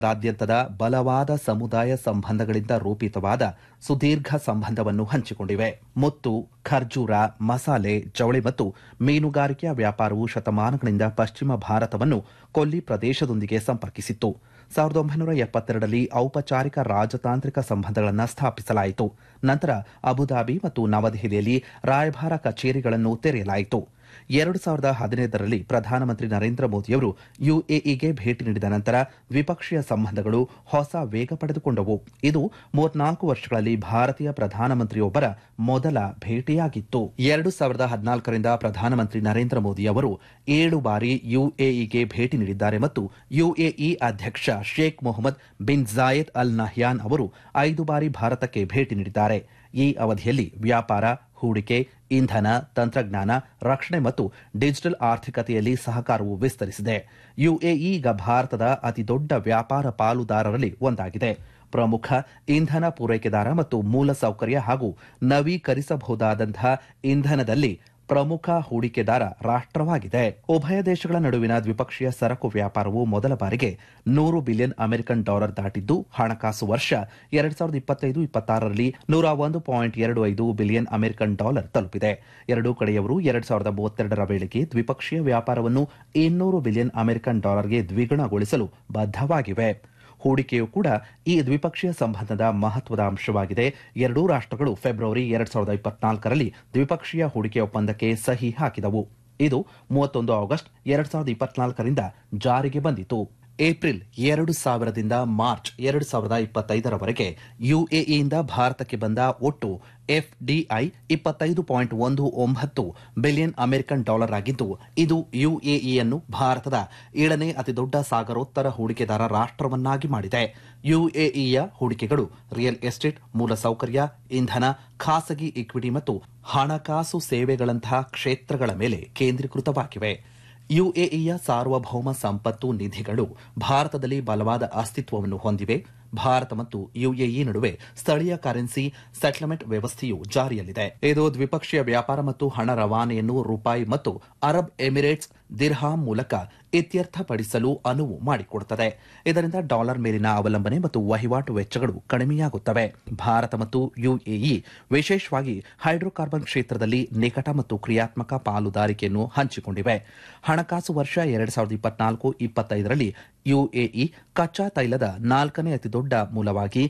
ರಾದ್ಯಂತದ ಬಲವಾದ ಸಮುದಾಯ ಸಂಬಂಧಗಳಿಂದ ರೂಪಿತವಾದ ಸುದೀರ್ಘ ಸಂಬಂಧವನ್ನು ಹಂಚಿಕೊಂಡಿವೆ ಮುತ್ತು ಖರ್ಜೂರ ಮಸಾಲೆ ಜವಳಿ ಮತ್ತು ಮೀನುಗಾರಿಕೆಯ ವ್ಯಾಪಾರವು ಶತಮಾನಗಳಿಂದ ಪಶ್ಚಿಮ ಭಾರತವನ್ನು ಕೊಲ್ಲಿ ಪ್ರದೇಶದೊಂದಿಗೆ ಸಂಪರ್ಕಿಸಿತ್ತು ಸಾವಿರದ ಒಂಬೈನೂರ ಎಪ್ಪತ್ತೆರಡರಲ್ಲಿ ಔಪಚಾರಿಕ ರಾಜತಾಂತ್ರಿಕ ಸಂಬಂಧಗಳನ್ನು ಸ್ಥಾಪಿಸಲಾಯಿತು ನಂತರ ಅಬುಧಾಬಿ ಮತ್ತು ನವದೆಹಲಿಯಲ್ಲಿ ರಾಯಭಾರ ಕಚೇರಿಗಳನ್ನು ತೆರೆಯಲಾಯಿತು ಎರಡು ಸಾವಿರದ ಹದಿನೈದರಲ್ಲಿ ಪ್ರಧಾನಮಂತ್ರಿ ನರೇಂದ್ರ ಮೋದಿಯವರು ಯುಎಇಗೆ ಭೇಟಿ ನೀಡಿದ ನಂತರ ದ್ವಿಪಕ್ಷೀಯ ಸಂಬಂಧಗಳು ಹೊಸ ವೇಗ ಪಡೆದುಕೊಂಡವು ಇದು ಮೂವತ್ನಾಲ್ಕು ವರ್ಷಗಳಲ್ಲಿ ಭಾರತೀಯ ಪ್ರಧಾನಮಂತ್ರಿಯೊಬ್ಬರ ಮೊದಲ ಭೇಟಿಯಾಗಿತ್ತು ಎರಡು ಸಾವಿರದ ಹದಿನಾಲ್ಕರಿಂದ ಪ್ರಧಾನಮಂತ್ರಿ ನರೇಂದ್ರ ಮೋದಿ ಅವರು ಏಳು ಬಾರಿ ಯುಎಇಗೆ ಭೇಟಿ ನೀಡಿದ್ದಾರೆ ಮತ್ತು ಯುಎಇ ಅಧ್ಯಕ್ಷ Sheikh Mohammed bin Zayed Al Nahyan ಅವರು ಐದು ಬಾರಿ ಭಾರತಕ್ಕೆ ಭೇಟಿ ನೀಡಿದ್ದಾರೆ ಈ ಅವಧಿಯಲ್ಲಿ ವ್ಯಾಪಾರ ಹೂಡಿಕೆ ಇಂಧನ ತಂತ್ರಜ್ಞಾನ ರಕ್ಷಣೆ ಮತ್ತು ಡಿಜಿಟಲ್ ಆರ್ಥಿಕತೆಯಲ್ಲಿ ಸಹಕಾರವು ವಿಸ್ತರಿಸಿದೆ ಯುಎಇ ಈಗ ಭಾರತದ ಅತಿದೊಡ್ಡ ವ್ಯಾಪಾರ ಪಾಲುದಾರರಲ್ಲಿ ಒಂದಾಗಿದೆ ಪ್ರಮುಖ ಇಂಧನ ಪೂರೈಕೆದಾರ ಮತ್ತು ಮೂಲಸೌಕರ್ಯ ಹಾಗೂ ನವೀಕರಿಸಬಹುದಾದಂತಹ ಇಂಧನದಲ್ಲಿ ಪ್ರಮುಖ ಹೂಡಿಕೆದಾರ ರಾಷ್ಟವಾಗಿದೆ ಉಭಯ ದೇಶಗಳ ನಡುವಿನ ದ್ವಿಪಕ್ಷೀಯ ಸರಕು ವ್ಯಾಪಾರವು ಮೊದಲ ಬಾರಿಗೆ ನೂರು ಬಿಲಿಯನ್ ಅಮೆರಿಕನ್ ಡಾಲರ್ ದಾಟಿದ್ದು ಹಣಕಾಸು ವರ್ಷ ಎರಡ್ ಸಾವಿರದ ಇಪ್ಪತ್ತೈದು ಇಪ್ಪತ್ತಾರರಲ್ಲಿ ನೂರ ಒಂದು ಪಾಯಿಂಟ್ ಎರಡು ಐದು ಬಿಲಿಯನ್ ಅಮೆರಿಕನ್ ಡಾಲರ್ ತಲುಪಿದೆ ಎರಡೂ ಕಡೆಯವರು ಎರಡ್ ಸಾವಿರದ ಮೂವತ್ತೆರಡರ ವೇಳೆಗೆ ದ್ವಿಪಕ್ಷೀಯ ವ್ಯಾಪಾರವನ್ನು ಇನ್ನೂರು ಬಿಲಿಯನ್ ಅಮೆರಿಕನ್ ಡಾಲರ್ಗೆ ದ್ವಿಗುಣಗೊಳಿಸಲು ಬದ್ಧವಾಗಿವೆ ಹೂಡಿಕೆಯೂ ಕೂಡ ಈ ದ್ವಿಪಕ್ಷೀಯ ಸಂಬಂಧದ ಮಹತ್ವದ ಅಂಶವಾಗಿದೆ ಎರಡೂ ರಾಷ್ಟಗಳು ಫೆಬ್ರವರಿ ಎರಡ್ ಸಾವಿರದ ಇಪ್ಪತ್ನಾಲ್ಕರಲ್ಲಿ ದ್ವಿಪಕ್ಷೀಯ ಹೂಡಿಕೆ ಒಪ್ಪಂದಕ್ಕೆ ಸಹಿ ಹಾಕಿದವು ಇದು ಮೂವತ್ತೊಂದು ಆಗಸ್ಟ್ ಎರಡ್ ಸಾವಿರದ ಇಪ್ಪತ್ನಾಲ್ಕರಿಂದ ಜಾರಿಗೆ ಬಂದಿತು ಏಪ್ರಿಲ್ ಎರಡು ಸಾವಿರದಿಂದ ಮಾರ್ಚ್ ಎರಡು ಸಾವಿರದ ಇಪ್ಪತ್ತೈದರವರೆಗೆ ಯುಎಇಯಿಂದ ಭಾರತಕ್ಕೆ ಬಂದ ಒಟ್ಟು ಎಫ್ಡಿಐ ಇಪ್ಪತ್ತೈದು ಪಾಯಿಂಟ್ ಒಂದು ಒಂಬತ್ತು ಬಿಲಿಯನ್ ಅಮೆರಿಕನ್ ಡಾಲರ್ ಆಗಿದ್ದು ಇದು ಯುಎಇಯನ್ನು ಭಾರತದ ಏಳನೇ ಅತಿದೊಡ್ಡ ಸಾಗರೋತ್ತರ ಹೂಡಿಕೆದಾರ ರಾಷ್ಟವನ್ನಾಗಿ ಮಾಡಿದೆ ಯುಎಇಯ ಹೂಡಿಕೆಗಳು ರಿಯಲ್ ಎಸ್ಟೇಟ್ ಮೂಲಸೌಕರ್ಯ ಇಂಧನ ಖಾಸಗಿ ಇಕ್ವಿಟಿ ಮತ್ತು ಹಣಕಾಸು ಸೇವೆಗಳಂತಹ ಕ್ಷೇತ್ರಗಳ ಮೇಲೆ ಕೇಂದ್ರೀಕೃತವಾಗಿವೆ ಯುಎಇಯ ಸಾರ್ವಭೌಮ ಸಂಪತ್ತು ನಿಧಿಗಳು ಭಾರತದಲ್ಲಿ ಬಲವಾದ ಅಸ್ತಿತ್ವವನ್ನು ಹೊಂದಿವೆ ಭಾರತ ಮತ್ತು ಯುಎಇ ನಡುವೆ ಸ್ಥಳೀಯ ಕರೆನ್ಸಿ ಸೆಟಲ್ಮೆಂಟ್ ವ್ಯವಸ್ಥೆಯು ಜಾರಿಯಲ್ಲಿದೆ ಇದು ದ್ವಿಪಕ್ಷೀಯ ವ್ಯಾಪಾರ ಮತ್ತು ಹಣ ರವಾನೆಯನ್ನು ರೂಪಾಯಿ ಮತ್ತು ಅರಬ್ ಎಮಿರೇಟ್ಸ್ ದಿರ್ಹಾಮ್ ಮೂಲಕ ಇತ್ಯರ್ಥಪಡಿಸಲು ಅನುವು ಮಾಡಿಕೊಡುತ್ತದೆ ಇದರಿಂದ ಡಾಲರ್ ಮೇಲಿನ ಅವಲಂಬನೆ ಮತ್ತು ವಹಿವಾಟು ವೆಚ್ಚಗಳು ಕಡಿಮೆಯಾಗುತ್ತವೆ ಭಾರತ ಮತ್ತು ಯುಎಇ ವಿಶೇಷವಾಗಿ ಹೈಡ್ರೋಕಾರ್ಬನ್ ಕ್ಷೇತ್ರದಲ್ಲಿ ನಿಕಟ ಮತ್ತು ಕ್ರಿಯಾತ್ಮಕ ಪಾಲುದಾರಿಕೆಯನ್ನು ಹಂಚಿಕೊಂಡಿವೆ ಹಣಕಾಸು ವರ್ಷ ಎರಡ್ ಸಾವಿರದ ಇಪ್ಪತ್ನಾಲ್ಕು ಇಪ್ಪತ್ತೈದರಲ್ಲಿ ಯುಎಇ ಕಚ್ಚಾ ತೈಲದ ನಾಲ್ಕನೇ ಅತಿದೊಡ್ಡ ಮೂಲವಾಗಿ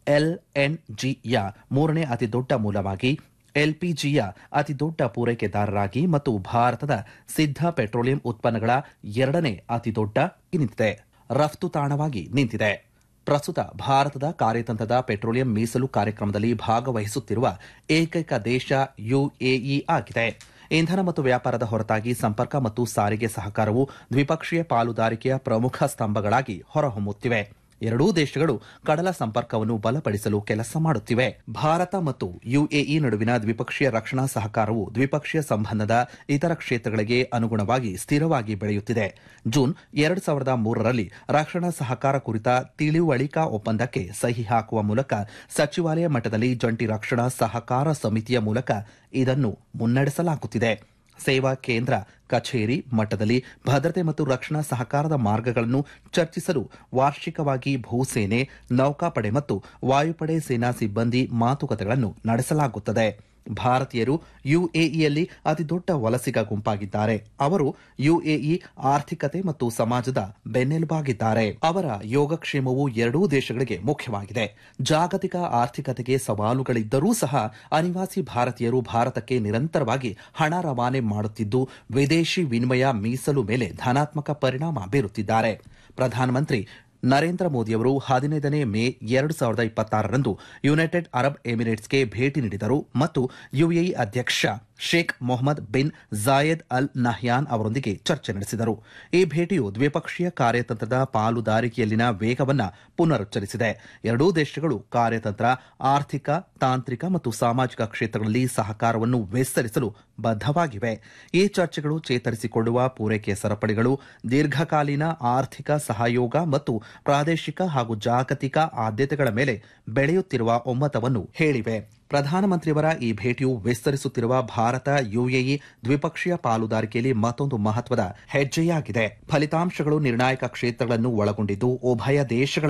ಎಲ್ಎನ್ಜಿಯ ಮೂರನೇ ಅತಿದೊಡ್ಡ ಮೂಲವಾಗಿ ಎಲ್ಪಿಜಿಯ ಅತಿದೊಡ್ಡ ಪೂರೈಕೆದಾರರಾಗಿ ಮತ್ತು ಭಾರತದ ಸಿದ್ಧ ಪೆಟ್ರೋಲಿಯಂ ಉತ್ಪನ್ನಗಳ ಎರಡನೇ ಅತಿದೊಡ್ಡ ನಿಂತಿದೆ ರಫ್ತು ತಾಣವಾಗಿ ನಿಂತಿದೆ ಪ್ರಸ್ತುತ ಭಾರತದ ಕಾರ್ಯತಂತ್ರದ ಪೆಟ್ರೋಲಿಯಂ ಮೀಸಲು ಕಾರ್ಯಕ್ರಮದಲ್ಲಿ ಭಾಗವಹಿಸುತ್ತಿರುವ ಏಕೈಕ ದೇಶ ಯುಎಇ ಆಗಿದೆ ಇಂಧನ ಮತ್ತು ವ್ಯಾಪಾರದ ಹೊರತಾಗಿ ಸಂಪರ್ಕ ಮತ್ತು ಸಾರಿಗೆ ಸಹಕಾರವು ದ್ವಿಪಕ್ಷೀಯ ಪಾಲುದಾರಿಕೆಯ ಪ್ರಮುಖ ಸ್ತಂಭಗಳಾಗಿ ಹೊರಹೊಮ್ಮುತ್ತಿವೆ ಎರಡೂ ದೇಶಗಳು ಕಡಲ ಸಂಪರ್ಕವನ್ನು ಬಲಪಡಿಸಲು ಕೆಲಸ ಮಾಡುತ್ತಿವೆ ಭಾರತ ಮತ್ತು ಯುಎಇ ನಡುವಿನ ದ್ವಿಪಕ್ಷೀಯ ರಕ್ಷಣಾ ಸಹಕಾರವು ದ್ವಿಪಕ್ಷೀಯ ಸಂಬಂಧದ ಇತರ ಕ್ಷೇತ್ರಗಳಿಗೆ ಅನುಗುಣವಾಗಿ ಸ್ಥಿರವಾಗಿ ಬೆಳೆಯುತ್ತಿದೆ ಜೂನ್ ಎರಡು ಸಾವಿರದ ಮೂರರಲ್ಲಿ ರಕ್ಷಣಾ ಸಹಕಾರ ಕುರಿತ ತಿಳಿವಳಿಕಾ ಒಪ್ಪಂದಕ್ಕೆ ಸಹಿ ಹಾಕುವ ಮೂಲಕ ಸಚಿವಾಲಯ ಮಟ್ಟದಲ್ಲಿ ಜಂಟಿ ರಕ್ಷಣಾ ಸಹಕಾರ ಸಮಿತಿಯ ಮೂಲಕ ಇದನ್ನು ಮುನ್ನಡೆಸಲಾಗುತ್ತಿದೆ ಸೇವಾ ಕೇಂದ್ರ ಕಚೇರಿ ಮಟ್ಟದಲ್ಲಿ ಭದ್ರತೆ ಮತ್ತು ರಕ್ಷಣಾ ಸಹಕಾರದ ಮಾರ್ಗಗಳನ್ನು ಚರ್ಚಿಸಲು ವಾರ್ಷಿಕವಾಗಿ ಭೂಸೇನೆ ನೌಕಾಪಡೆ ಮತ್ತು ವಾಯುಪಡೆ ಸೇನಾ ಸಿಬ್ಬಂದಿ ಮಾತುಕತೆಗಳನ್ನು ನಡೆಸಲಾಗುತ್ತದೆ ಭಾರತೀಯರು ಯುಎಇಯಲ್ಲಿ ಅತಿದೊಡ್ಡ ವಲಸಿಗ ಗುಂಪಾಗಿದ್ದಾರೆ ಅವರು ಯುಎಇ ಆರ್ಥಿಕತೆ ಮತ್ತು ಸಮಾಜದ ಬೆನ್ನೆಲುಬಾಗಿದ್ದಾರೆ ಅವರ ಯೋಗಕ್ಷೇಮವು ಎರಡೂ ದೇಶಗಳಿಗೆ ಮುಖ್ಯವಾಗಿದೆ ಜಾಗತಿಕ ಆರ್ಥಿಕತೆಗೆ ಸವಾಲುಗಳಿದ್ದರೂ ಸಹ ಅನಿವಾಸಿ ಭಾರತೀಯರು ಭಾರತಕ್ಕೆ ನಿರಂತರವಾಗಿ ಹಣ ರವಾನೆ ಮಾಡುತ್ತಿದ್ದು ವಿದೇಶಿ ವಿನಿಮಯ ಮೀಸಲು ಮೇಲೆ ಧನಾತ್ಮಕ ಪರಿಣಾಮ ಬೀರುತ್ತಿದ್ದಾರೆ ಪ್ರಧಾನಮಂತ್ರಿ ನರೇಂದ್ರ ಮೋದಿಯವರು ಹದಿನೈದನೇ ಮೇ ಎರಡು ಸಾವಿರದ ಇಪ್ಪತ್ತಾರರಂದು ಯುನೈಟೆಡ್ ಅರಬ್ ಎಮಿರೇಟ್ಸ್ಗೆ ಭೇಟಿ ನೀಡಿದರು ಮತ್ತು ಯುಎಇ ಅಧ್ಯಕ್ಷ Sheikh Mohammed bin Zayed Al Nahyan ಅವರೊಂದಿಗೆ ಚರ್ಚೆ ನಡೆಸಿದರು ಈ ಭೇಟಿಯು ದ್ವಿಪಕ್ಷೀಯ ಕಾರ್ಯತಂತ್ರದ ಪಾಲುದಾರಿಕೆಯಲ್ಲಿನ ವೇಗವನ್ನು ಪುನರುಚ್ಚರಿಸಿದೆ ಎರಡೂ ದೇಶಗಳು ಕಾರ್ಯತಂತ್ರ ಆರ್ಥಿಕ ತಾಂತ್ರಿಕ ಮತ್ತು ಸಾಮಾಜಿಕ ಕ್ಷೇತ್ರಗಳಲ್ಲಿ ಸಹಕಾರವನ್ನು ವಿಸ್ತರಿಸಲು ಬದ್ಧವಾಗಿವೆ ಈ ಚರ್ಚೆಗಳು ಚೇತರಿಸಿಕೊಳ್ಳುವ ಪೂರೈಕೆ ಸರಪಳಿಗಳು ದೀರ್ಘಕಾಲೀನ ಆರ್ಥಿಕ ಸಹಯೋಗ ಮತ್ತು ಪ್ರಾದೇಶಿಕ ಹಾಗೂ ಜಾಗತಿಕ ಆದ್ಯತೆಗಳ ಮೇಲೆ ಬೆಳೆಯುತ್ತಿರುವ ಒಮ್ಮತವನ್ನು ಹೇಳಿವೆ ಪ್ರಧಾನಮಂತ್ರಿಯವರ ಈ ಭೇಟಿಯು ವಿಸ್ತರಿಸುತ್ತಿರುವ ಭಾರತ ಯುಎಇ ದ್ವಿಪಕ್ಷೀಯ ಪಾಲುದಾರಿಕೆಯಲ್ಲಿ ಮತ್ತೊಂದು ಮಹತ್ವದ ಹೆಜ್ಜೆಯಾಗಿದೆ ಫಲಿತಾಂಶಗಳು ನಿರ್ಣಾಯಕ ಕ್ಷೇತ್ರಗಳನ್ನು ಒಳಗೊಂಡಿದ್ದು ಉಭಯ ದೇಶಗಳ